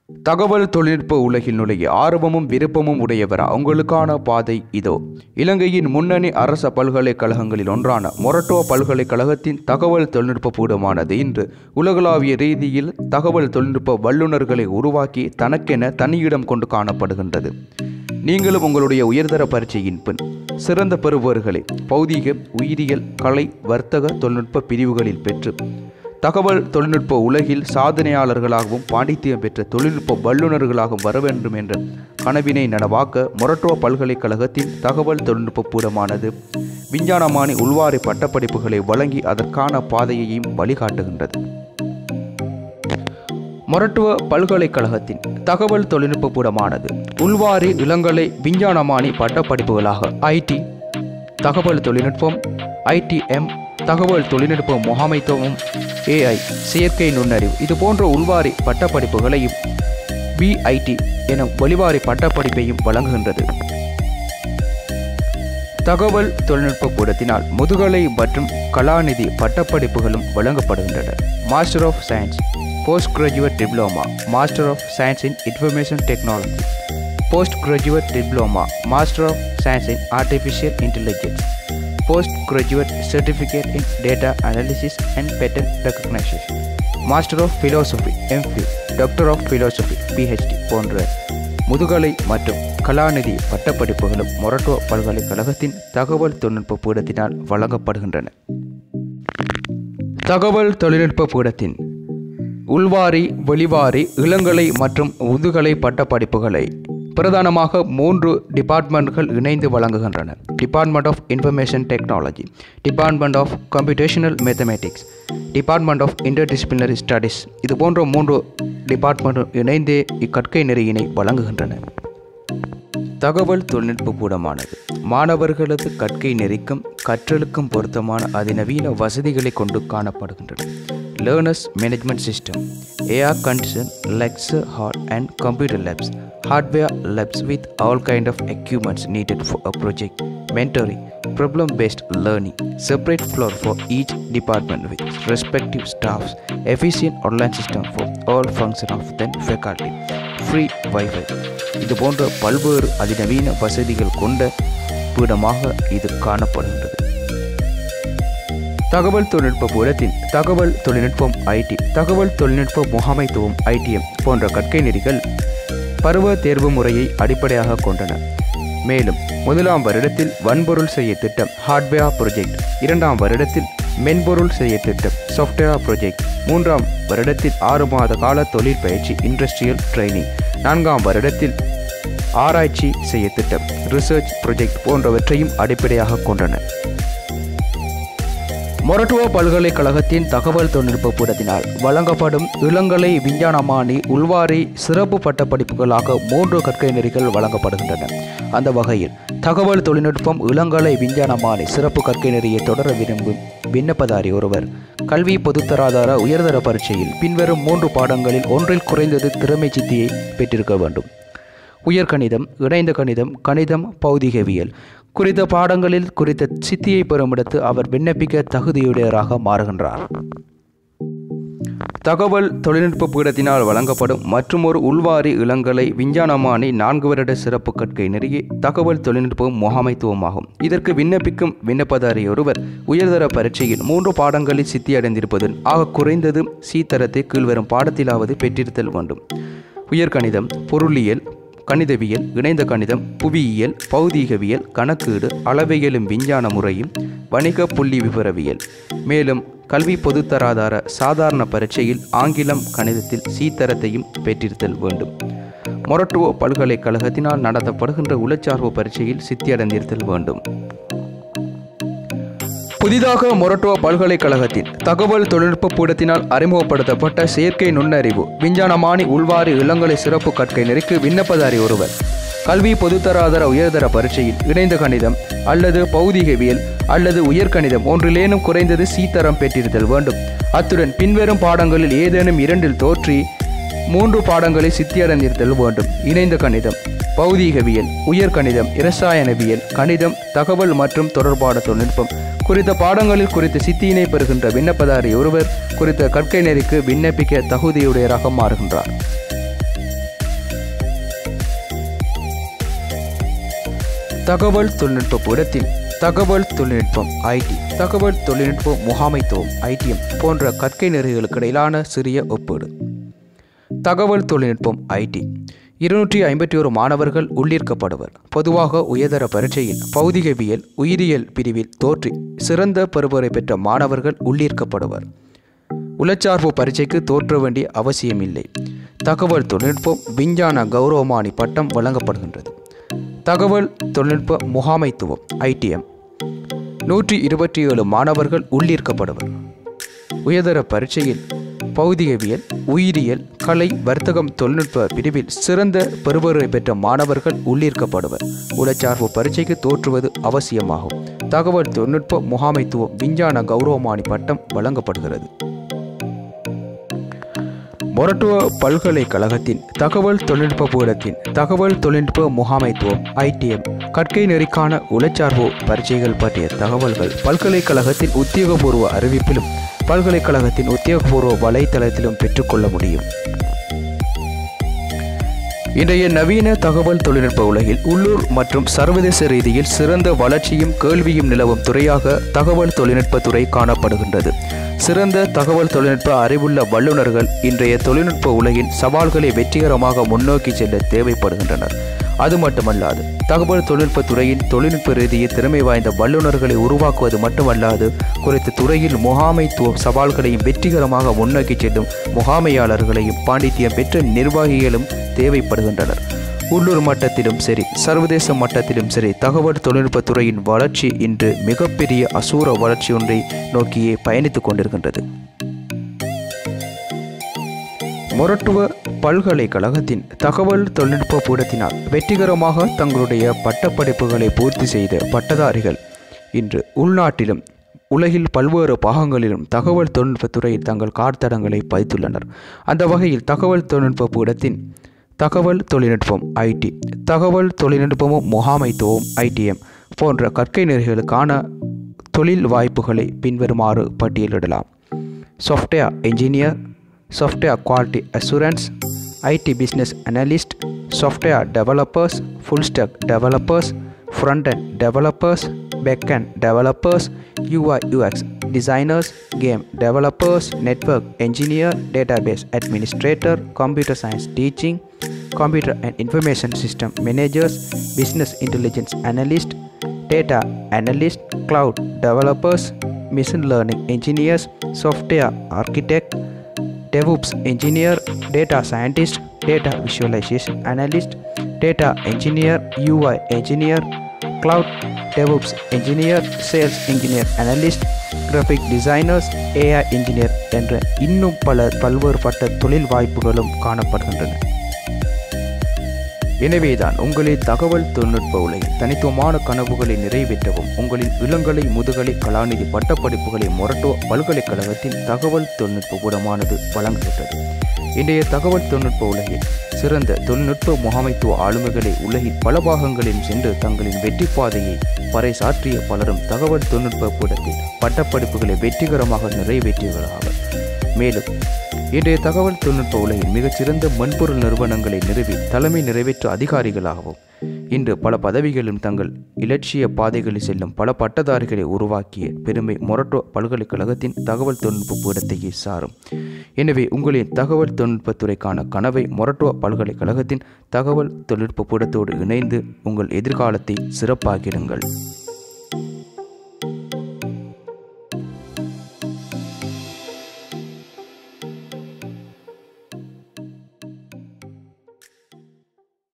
தகவல் தொழில்நுட்ப உலகில் நுழைய ஆர்வமும் விருப்பமும் உடையவர் உங்களுக்கான பாதை இதோ இலங்கையின் முன்னணி அரச பல்கலைக்கழகங்களில் ஒன்றான மொரட்டோ பல்கலைக்கழகத்தின் தகவல் தொழில்நுட்ப பூடமானது இன்று உலகளாவிய ரீதியில் தகவல் தொழில்நுட்ப வல்லுநர்களை உருவாக்கி தனக்கென தனியிடம் கொண்டு காணப்படுகின்றது நீங்களும் உங்களுடைய உயர்தர பரீட்சையின் பின் சிறந்த பெறுபவர்களை பௌதீக உயிரியல் கலை வர்த்தக தொழில்நுட்ப பிரிவுகளில் பெற்று தகவல் தொழில்நுட்ப உலகில் சாதனையாளர்களாகவும் பாண்டித்தியம் பெற்ற தொழில்நுட்ப வல்லுநர்களாகவும் வர வேண்டும் என்ற கனவினை நனவாக்க மொரட்டோ பல்கலைக்கழகத்தின் தகவல் தொழில்நுட்ப பூடமானது விஞ்ஞானமானி உள்வாரி பட்டப்படிப்புகளை வழங்கி அதற்கான பாதையையும் வழிகாட்டுகின்றது மொரட்டுவ பல்கலைக்கழகத்தின் தகவல் தொழில்நுட்ப பூடமானது உள்வாரி இளங்கலை விஞ்ஞானமானி பட்டப்படிப்புகளாக ஐடி தகவல் தொழில்நுட்பம் ஐடிஎம் தகவல் தொழில்நுட்ப முகாமைத்துவம் ஏஐ செயற்கை நுண்ணறிவு இது போன்ற உள்வாரி பட்டப்படிப்புகளையும் பிஐடி எனும் வெளிவாரி பட்டப்படிப்பையும் வழங்குகின்றது தகவல் தொழில்நுட்ப கூடத்தினால் முதுகலை மற்றும் கலாநிதி பட்டப்படிப்புகளும் வழங்கப்படுகின்றன master of science post graduate diploma master of science in information technology post graduate diploma master of science in artificial intelligence post graduate certificate in data analysis and pattern recognition master of philosophy MPhil doctor of philosophy PhD போன்ற முதுகலை மற்றும் கலாநிதி பட்டப்படிப்புகளும் மொரட்டோ பல்கலைக்கழகத்தின் தகவல் தொழில்நுட்ப பீடத்தினால் வழங்கப்படுகின்றன தகவல் தொழில்நுட்ப பீடத்தின் உள்வாரி வெளிவாரி இளங்கலை மற்றும் முதுகலை பட்டப்படிப்புகளை பிரதானமாக மூன்று டிபார்ட்மெண்ட்கள் இணைந்து வழங்குகின்றன department of information technology department of computational mathematics department of interdisciplinary studies இது போன்ற மூன்று டிபார்ட்மெண்ட் இணைந்தே இக்கற்கை நெறியினை வழங்குகின்றன தகவல் தொழில்நுட்ப கூடமானது மாணவர்களது கற்கை நெறிக்கும் கற்றலுக்கும் பொருத்தமான அதிநவீன வசதிகளை கொண்டு காணப்படுகின்றன learners management system air condition lecture hall and computer labs hardware labs with all kind of equipments needed for a project mentoring problem based learning separate floor for each department with respective staffs efficient online system for all function of the faculty free wifi இது போன்ற பல்வேறு அதிநவீன வசதிகள் கொண்ட பீடமாக இது காணப்படுகின்றது தகவல் தொழில்நுட்ப பூரத்தின் தகவல் தொழில்நுட்பம் ஐடி தகவல் தொழில்நுட்ப முகாமைத்துவம் ஐடிஎம் போன்ற கற்கை நெறிகள் பருவ தேர்வு முறையை அடிப்படையாக கொண்டன மேலும் முதலாம் வருடத்தில் வன்பொருள் செய்ய திட்டம் ஹார்ட்வேர் ப்ரொஜெக்ட் இரண்டாம் வருடத்தில் மென்பொருள் செய்ய திட்டம் சாஃப்ட்வேர் ப்ரொஜெக்ட் மூன்றாம் வருடத்தில் ஆறு மாத கால தொழில் பயிற்சி இண்டஸ்ட்ரியல் ட்ரைனிங் நான்காம் வருடத்தில் ஆராய்ச்சி செய்ய திட்டம் ரிசர்ச் ப்ரொஜெக்ட் போன்றவற்றையும் அடிப்படையாக கொண்டன மொரட்டுவா பல்கலைக்கழகத்தின் தகவல் தொழில்நுட்ப கூடத்தினால் வழங்கப்படும் இளங்கலை விஞ்ஞானமானி உள்வாரி சிறப்பு பட்டப்படிப்புகளாக மூன்று கற்கை நெறிகள் வழங்கப்படுகின்றன அந்த வகையில் தகவல் தொழில்நுட்பம் இளங்கலை விஞ்ஞானமானி சிறப்பு கற்கை நெறியை தொடர விரும்பும் விண்ணப்பதாரி ஒருவர் கல்வி பொதுத்தராதார உயர்தர பரீட்சையில் பின்வரும் மூன்று பாடங்களில் ஒன்றில் குறைந்தது திறமை சித்தியை பெற்றிருக்க வேண்டும் உயர்கணிதம் இணைந்த கணிதம் கணிதம் பௌதிகவியல் குறித்த பாடங்களில் குறித்த சித்தியை பெறுமிடத்து அவர் விண்ணப்பிக்க தகுதியுடையவராக மாறுகின்றார் தகவல் தொழில்நுட்ப பீடத்தினால் வழங்கப்படும் மற்றுமொரு உள்வாரி இளங்கலை விஞ்ஞானமானி நான்கு வருட சிறப்பு கற்கை நெறியே தகவல் தொழில்நுட்பம் முகாமைத்துவமாகும் இதற்கு விண்ணப்பிக்கும் விண்ணப்பதாரி ஒருவர் உயர்தர பரீட்சையில் மூன்று பாடங்களில் சித்தியடைந்திருப்பதும் ஆக குறைந்தது சி தரத்தை கீழ்வரும் பாடத்திலாவது பெற்றிருத்தல் வேண்டும் உயர்கணிதம் பொருளியல் கணிதவியல் இணைந்த கணிதம் புவியியல் பௌதீகவியல் கணக்கீடு அளவையியலும் விஞ்ஞான முறையும் வணிக புள்ளி விவரவியல் மேலும் கல்வி பொதுத்தராதார சாதாரண பரீட்சையில் ஆங்கிலம் கணிதத்தில் சீத்தரத்தையும் பெற்றிருத்தல் வேண்டும் மொரட்டுவோ பல்கலைக்கழகத்தினால் நடத்தப்படுகின்ற உளச்சார்பு பரீட்சையில் சித்தியடைந்திருத்தல் வேண்டும் புதிதாக மொரட்டுவா பல்கலைக்கழகத்தின் தகவல் தொழில்நுட்ப பீடத்தினால் அறிமுகப்படுத்தப்பட்ட செயற்கை நுண்ணறிவு விஞ்ஞானமானி உள்வாரி இளங்கலை சிறப்பு கற்கை நெறிக்கு விண்ணப்பதாரி ஒருவர் கல்வி பொதுத்தராதர உயர்தர பரீட்சையில் இணைந்த கணிதம் அல்லது பௌதிகவியல் அல்லது உயர்கணிதம் ஒன்றிலேனும் குறைந்தது சீத்தரம் பெற்றிருத்தல் வேண்டும் அத்துடன் பின்வரும் பாடங்களில் ஏதேனும் இரண்டில் தோற்றி மூன்று பாடங்களை சித்தியடைந்திருத்தல் வேண்டும் இணைந்த கணிதம் பௌதீகவியல் உயர்கணிதம் இரசாயனவியல் கணிதம் தகவல் மற்றும் தொடர்பான தொழில்நுட்பம் குறித்த பாடங்களில் குறித்த சித்தியினை பெறுகின்ற விண்ணப்பதாரி ஒருவர் குறித்த கற்கை நெறிக்கு விண்ணப்பிக்க தகுதியுடையராக மாறுகின்றார் தகவல் தொழில்நுட்ப பீடத்தின் தகவல் தொழில்நுட்பம் ஐடி தகவல் தொழில்நுட்ப முகாமைத்துவம் ஐடிஎம் போன்ற கற்கை நெறிகளுக்கு இடையிலான சிறிய ஒப்பீடு தகவல் தொழில்நுட்பம் ஐடி இருநூற்றி ஐம்பத்தி ஒரு மாணவர்கள் உள்ளீர்க்கப்படுவர் பொதுவாக உயர்தர பரீட்சையில் பௌதிகவியல் உயிரியல் பிரிவில் தோற்றி சிறந்த பெறுபரை பெற்ற மாணவர்கள் உள்ளீர்க்கப்படுவர் உளச்சார்பு பரீட்சைக்கு தோற்ற வேண்டிய அவசியமில்லை தகவல் தொழில்நுட்பம் விஞ்ஞான கௌரவமானி பட்டம் வழங்கப்படுகின்றது தகவல் தொழில்நுட்ப முகாமைத்துவம் ஐடிஎம் நூற்றி இருபத்தி ஏழு மாணவர்கள் உள்ளீர்க்கப்படுவர் உயர்தர பரீட்சையில் பௌதிகவியல் உயிரியல் கலை வர்த்தகம் தொழில்நுட்ப பிரிவில் சிறந்த பெறுபரை பெற்ற மாணவர்கள் உள்ளீர்க்கப்படுவர் உளச்சார்பு பரீட்சைக்கு தோற்றுவது அவசியமாகும் தகவல் தொழில்நுட்ப முகாமைத்துவம் விஞ்ஞான கௌரவமானி பட்டம் வழங்கப்படுகிறது மொரட்டுவ பல்கலைக்கழகத்தின் தகவல் தொழில்நுட்ப பீடத்தின் தகவல் தொழில்நுட்ப முகாமைத்துவம் ஐடிஎம் கற்கை நெறிக்கான உளச்சார்பு பரீட்சைகள் பற்றிய தகவல்கள் பல்கலைக்கழகத்தின் உத்தியோகபூர்வ அறிவிப்பிலும் பல்கலைக்கழகத்தின் உத்தியோகபூர்வ வலைத்தளத்திலும் பெற்றுக்கொள்ள முடியும் இன்றைய நவீன தகவல் தொழில்நுட்ப உலகில் உள்ளூர் மற்றும் சர்வதேச ரீதியில் சிறந்த வளர்ச்சியும் கேள்வியும் நிலவும் துறையாக தகவல் தொழில்நுட்ப துறை காணப்படுகின்றது சிறந்த தகவல் தொழில்நுட்ப அறிவுள்ள வல்லுநர்கள் இன்றைய தொழில்நுட்ப உலகின் சவால்களை வெற்றிகரமாக முன்னோக்கி செல்ல தேவைப்படுகின்றனர் அது மட்டுமல்லாது தகவல் தொழில்நுட்ப துறையின் தொழில்நுட்ப ரீதியில் திறமை வாய்ந்த வல்லுநர்களை உருவாக்குவது மட்டுமல்லாது குறித்த துறையில் முகாமைத்துவ சவால்களையும் வெற்றிகரமாக முன்னோக்கி செல்லும் முகாமையாளர்களையும் பாண்டித்தியம் பெற்ற நிர்வாகிகளும் தேவைப்படுகின்றனர் உள்ளூர் மட்டத்திலும் சரி சர்வதேச மட்டத்திலும் சரி தகவல் தொழில்நுட்ப துறையின் வளர்ச்சி இன்று மிகப்பெரிய அசூர வளர்ச்சி ஒன்றை நோக்கியே பயணித்துக் கொண்டிருக்கின்றது மொரட்டுவ பல்கலைக்கழகத்தின் தகவல் தொழில்நுட்ப பீடத்தினால் வெற்றிகரமாக தங்களுடைய பட்டப்படிப்புகளை பூர்த்தி செய்த பட்டதாரிகள் இன்று உள்நாட்டிலும் உலகில் பல்வேறு பாகங்களிலும் தகவல் தொழில்நுட்பத் துறையில் தங்கள் கார்த்தடங்களை பதித்துள்ளனர் அந்த வகையில் தகவல் தொழில்நுட்ப பீடத்தின் தகவல் தொழில்நுட்பம் ஐடி தகவல் தொழில்நுட்பமும் முகாமைத்துவம் ஐடிஎம் போன்ற கற்கை நெறிகளுக்கான தொழில் வாய்ப்புகளை பின்வருமாறு பட்டியலிடலாம் software engineer software quality assurance IT business analyst software developers full stack developers front end developers back end developers UI UX designers, game developers, network engineer, database administrator, computer science teaching, computer and information system managers, business intelligence analyst, data analyst, cloud developers, machine learning engineers, software architect, DevOps engineer, data scientist, data visualization analyst, data engineer, UI engineer, cloud DevOps engineer, sales engineer analyst, graphic designers AI engineer என்ற இன்னும் பல பல்வேறுபட்ட தொழில் வாய்ப்புகளும் காணப்படுகின்றன எனவேதான் உங்களின் தகவல் தொழில்நுட்ப உலகில் தனித்துவமான கனவுகளை நிறைவேற்றவும் உங்களின் இளங்கலை முதுகலை கலாநிதி பட்டப்படிப்புகளை மொரட்டோ பல்கலைக்கழகத்தின் தகவல் தொழில்நுட்ப கூடமானது வழங்குகின்றது இன்றைய தகவல் தொழில்நுட்ப உலகில் சிறந்த தொழில்நுட்ப முகாமைத்துவ ஆளுமைகளை உலகின் பல பாகங்களிலும் சென்று தங்களின் வெற்றி பாதையை பறைசாற்றிய பலரும் தகவல் தொழில்நுட்ப கூடத்தில் பட்டப்படிப்புகளை வெற்றிகரமாக நிறைவேற்றியவர்களாவர் மேலும் இன்றைய தகவல் தொழில்நுட்ப உலகில் மிகச்சிறந்த மென்பொருள் நிறுவனங்களை நிறுவி தலைமை நிறைவேற்று அதிகாரிகளாகவும் இன்று பல பதவிகளிலும் தங்கள் இலட்சிய பாதைகளில் செல்லும் பல பட்டதாரிகளை உருவாக்கிய பெருமை மொரட்டோ பல்கலைக்கழகத்தின் தகவல் தொழில்நுட்ப பீடத்தையே சாரும் எனவே உங்களின் தகவல் தொழில்நுட்பத்துறைக்கான கனவை மொரட்டோ பல்கலைக்கழகத்தின் தகவல் தொழில்நுட்ப பீடத்தோடு இணைந்து உங்கள் எதிர்காலத்தை சிறப்பாக்கிடுங்கள்